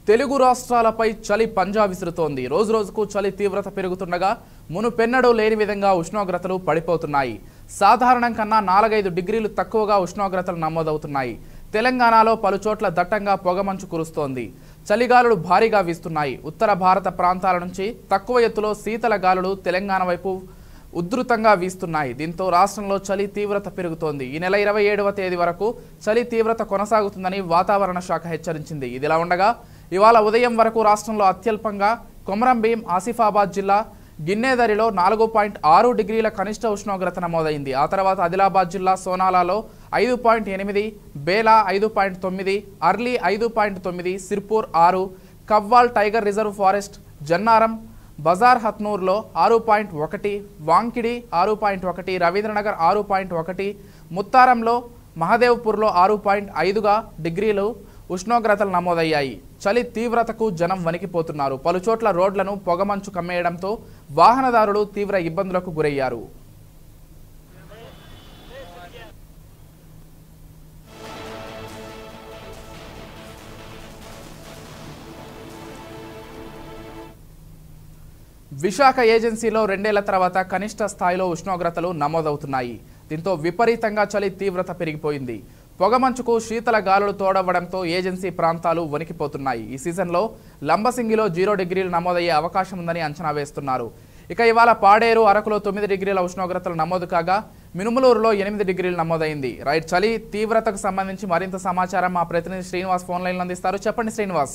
తెలుగు రాష్ట్రాలపై చలి పంజా విసురుతోంది రోజు రోజుకు చలి తీవ్రత పెరుగుతుండగా మునుపెన్నడూ లేని విధంగా ఉష్ణోగ్రతలు పడిపోతున్నాయి సాధారణం కన్నా నాలుగైదు డిగ్రీలు తక్కువగా ఉష్ణోగ్రతలు నమోదవుతున్నాయి తెలంగాణలో పలు చోట్ల దట్టంగా పొగమంచు కురుస్తోంది చలిగాలులు భారీగా వీస్తున్నాయి ఉత్తర భారత ప్రాంతాల నుంచి తక్కువ ఎత్తులో శీతల గాలులు తెలంగాణ వైపు ఉధృతంగా వీస్తున్నాయి దీంతో రాష్ట్రంలో చలి తీవ్రత పెరుగుతోంది ఈ నెల ఇరవై ఏడవ తేదీ వరకు చలి తీవ్రత కొనసాగుతుందని వాతావరణ శాఖ హెచ్చరించింది ఇదిలా ఉండగా ఇవాళ ఉదయం వరకు రాష్ట్రంలో అత్యల్పంగా కొమరంభీం ఆసిఫాబాద్ జిల్లా గిన్నెదరిలో నాలుగు పాయింట్ ఆరు డిగ్రీల కనిష్ట ఉష్ణోగ్రత నమోదైంది ఆ తర్వాత ఆదిలాబాద్ జిల్లా సోనాలాలో ఐదు పాయింట్ ఎనిమిది బేలా ఐదు పాయింట్ తొమ్మిది అర్లీ ఐదు పాయింట్ తొమ్మిది సిర్పూర్ ఆరు Kawal tiger reserve forest Jannaram బజార్ హత్నూర్లో ఆరు పాయింట్ ఒకటి వాంకిడి ఆరు పాయింట్ ఒకటి రవీంద్రనగర్ ఆరు పాయింట్ ఒకటి ముత్తారంలో మహదేవ్పూర్లో ఆరు పాయింట్ ఐదుగా డిగ్రీలు ఉష్ణోగ్రతలు నమోదయ్యాయి చలి తీవ్రతకు జనం వణికిపోతున్నారు పలుచోట్ల రోడ్లను పొగమంచు కమ్మేయడంతో వాహనదారులు తీవ్ర ఇబ్బందులకు గురయ్యారు విశాఖ ఏజెన్సీలో రెండేళ్ల తర్వాత కనిష్ట స్థాయిలో ఉష్ణోగ్రతలు నమోదవుతున్నాయి దీంతో విపరీతంగా చలి తీవ్రత పెరిగిపోయింది పొగమంచుకు శీతల గాలులు తోడవడంతో ఏజెన్సీ ప్రాంతాలు వణికిపోతున్నాయి ఈ సీజన్లో లంబసింగిలో జీరో డిగ్రీలు నమోదయ్యే అవకాశం ఉందని అంచనా వేస్తున్నారు ఇక ఇవాళ పాడేరు అరకులో తొమ్మిది డిగ్రీల ఉష్ణోగ్రతలు నమోదు కాగా మినుములూరులో ఎనిమిది డిగ్రీలు నమోదైంది రైట్ చలి తీవ్రతకు సంబంధించి మరింత సమాచారం మా ప్రతినిధి శ్రీనివాస్ ఫోన్ లైన్లో అందిస్తారు చెప్పండి శ్రీనివాస్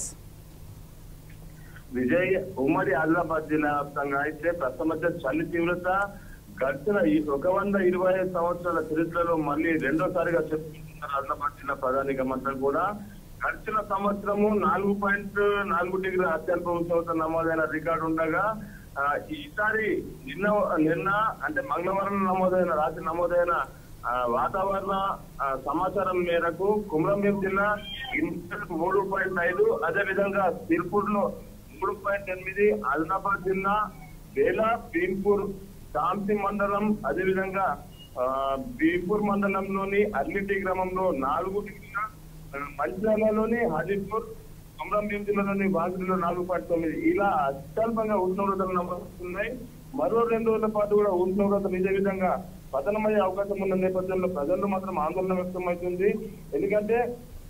విజయ్ ఉమ్మడి ఆదిలాబాద్ జిల్లా వ్యాప్తంగా అయితే ప్రస్తుతం అయితే చలి తీవ్రత గడిచిన ఈ ఒక వంద ఇరవై ఐదు సంవత్సరాల చరిత్రలో మళ్ళీ రెండోసారిగా చెప్పుకుంటున్నారు ఆదిలాబాద్ జిల్లా ప్రధానిక మంత్రి కూడా గడిచిన సంవత్సరము నాలుగు పాయింట్ నాలుగు డిగ్రీ అత్యల్ప ఉష్ణోగ్రత నమోదైన రికార్డు ఉండగా ఆ, ఈసారి నిన్న నిన్న అంటే మంగళవారం నమోదైన రాత్రి నమోదైన ఆ, వాతావరణ ఆ, సమాచారం మేరకు కుమ్రంభీం జిల్లా మూడు పాయింట్ ఐదు అదే విధంగా సిర్పూర్ లో మూడు పాయింట్ ఎనిమిది ఆదిలాబాద్ జిల్లా బేలా భీంపూర్ కాంతి మండలం అదేవిధంగా ఆ, భీంపూర్ మండలంలోని అర్లిటి గ్రామంలో నాలుగు డిగ్రీల ఆ, మంచిర్యాలలోని హాజీపూర్ కొమరంభీం జిల్లాలోని బాగులో నాలుగు పాయింట్ తొమ్మిది ఇలా అత్యల్పంగా ఉష్ణోగ్రతలు నమోదవుతున్నాయి మరో రెండు రోజుల పాటు కూడా ఉష్ణోగ్రతలు ఇదే విధంగా పతనమయ్యే అవకాశం ఉన్న నేపథ్యంలో ప్రజల్లో మాత్రం ఆందోళన వ్యక్తమవుతుంది ఎందుకంటే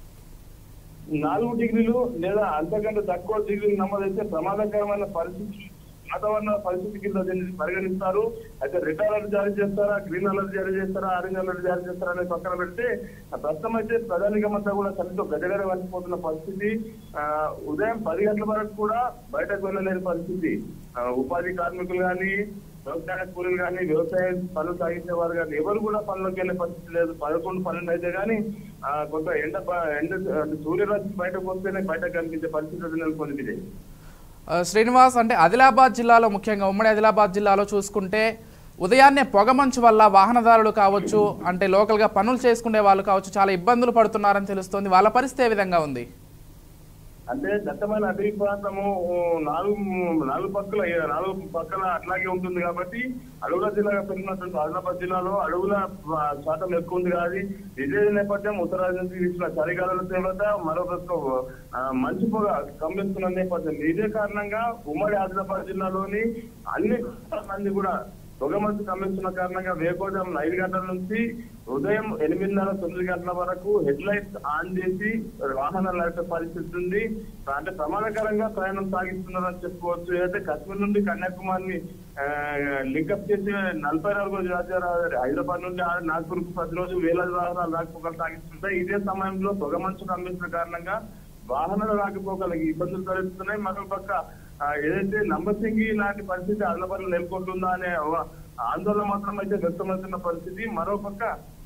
నాలుగు డిగ్రీలు లేదా అంతకంటే తక్కువ డిగ్రీలు నమోదైతే ప్రమాదకరమైన పరిస్థితి వాతావరణ పరిస్థితి కింద దీన్ని పరిగణిస్తారు అయితే రెడ్ అలర్ట్ జారీ చేస్తారా గ్రీన్ అలర్ట్ జారీ చేస్తారా ఆరెంజ్ అలర్ట్ జారీ చేస్తారా అనేది పక్కన పెడితే ఆ ప్రస్తుతం అయితే ప్రధానికమంతా కూడా చలితో గజగజ వలసిపోతున్న పరిస్థితి ఆ, ఉదయం పది గంటల వరకు కూడా బయటకు వెళ్ళలేని పరిస్థితి ఆ, ఉపాధి కార్మికులు కానీ వ్యవసాయ కూలీలు కానీ వ్యవసాయ పనులు సాగించే వారు కానీ ఎవరు కూడా పనులకు వెళ్ళే పరిస్థితి లేదు పదకొండు పన్నెండు అయితే కానీ ఆ, కొంత ఎండ ప- ఎండ అంటే సూర్యరశ్మి బయటకు వస్తేనే బయటకు కనిపించే పరిస్థితి నెలకొంది విజయ్ ఆ, శ్రీనివాస్ అంటే ఆదిలాబాద్ జిల్లాలో ముఖ్యంగా ఉమ్మడి ఆదిలాబాద్ జిల్లాలో చూసుకుంటే ఉదయాన్నే పొగమంచు వల్ల వాహనదారులు కావచ్చు అంటే లోకల్గా పనులు చేసుకునే వాళ్ళు కావచ్చు చాలా ఇబ్బందులు పడుతున్నారని తెలుస్తోంది వాళ్ళ పరిస్థితి ఏ విధంగా ఉంది అంటే దట్టమైన అటవీ ప్రాంతము ఊ, నాలుగు నాలుగు పక్కల నాలుగు పక్కల అట్లాగే ఉంటుంది కాబట్టి అడవుల జిల్లాగా పెరిగినటువంటి ఆదిలాబాద్ జిల్లాలో అడవుల ఆ, శాతం ఎక్కువ ఉంది కానీ ఇదే నేపథ్యం ఉత్తరాది నుంచి వీసిన చలిగాలుల తీవ్రత మరో ప్రశ్న ఆ, మంచు పొగ కమ్మిస్తున్న నేపథ్యం ఇదే కారణంగా ఉమ్మడి ఆదిలాబాద్ జిల్లాలోని అన్ని మంది కూడా పొగమంచు కమ్మిస్తున్న కారణంగా వేకోజం ఐదు గంటల నుంచి ఉదయం ఎనిమిదిన్నర తొమ్మిది గంటల వరకు హెడ్ లైట్స్ ఆన్ చేసి వాహనాలు నడిపే పరిస్థితి ఉంది అంటే ప్రమాదకరంగా ప్రయాణం సాగిస్తున్నారని చెప్పుకోవచ్చు ఏదైతే కశ్మీర్ నుండి కన్యాకుమారిని లింకప్ చేసి నలభై నాలుగు రాజ్యాల హైదరాబాద్ నుండి ఆ నాగ్పూర్ ప్రతిరోజు వేలాది వాహనాలు రాకపోకలు సాగిస్తుంటాయి ఇదే సమయంలో పొగమంచు కమ్మిస్తున్న కారణంగా వాహనాలు రాకపోకలకి ఇబ్బందులు తలెత్తుతున్నాయి మరోపక్క ఆ, ఏదైతే నంబసింగి లాంటి పరిస్థితి ఆదిలాబాద్ లో నెలకొంటుందా అనే ఒక ఆందోళన మాత్రం అయితే వ్యక్తమవుతున్న పరిస్థితి మరోపక్క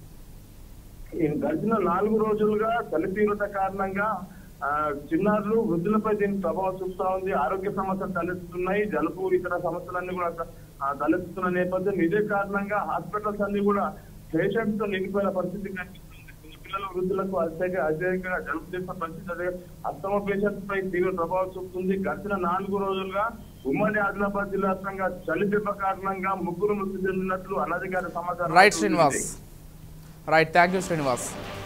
ఈ గడిచిన నాలుగు రోజులుగా చలి తీవ్రత కారణంగా ఆ, చిన్నారులు వృద్ధులపై దీని ప్రభావం చూపుతా ఉంది ఆరోగ్య సమస్యలు తలెత్తుతున్నాయి జలుబు ఇతర సమస్యలన్నీ కూడా ఆ, తలెత్తుతున్న నేపథ్యం ఇదే కారణంగా హాస్పిటల్స్ అన్ని కూడా పేషెంట్స్ తో నిండిపోయిన పరిస్థితి కనిపిస్తుంది చిన్న పిల్లలు వృద్ధులకు అత్యధిక అత్యధికంగా జలుబు చేసిన పరిస్థితి అదే అస్తమ పేషెంట్స్ పై తీవ్ర ప్రభావం చూపుతుంది గడిచిన నాలుగు రోజులుగా ఉమ్మడి ఆదిలాబాద్ జిల్లా వ్యాప్తంగా చలి దెబ్బ కారణంగా ముగ్గురు మృతి చెందినట్లు అనధికార సమాచారం right Srinivas right thank you Srinivas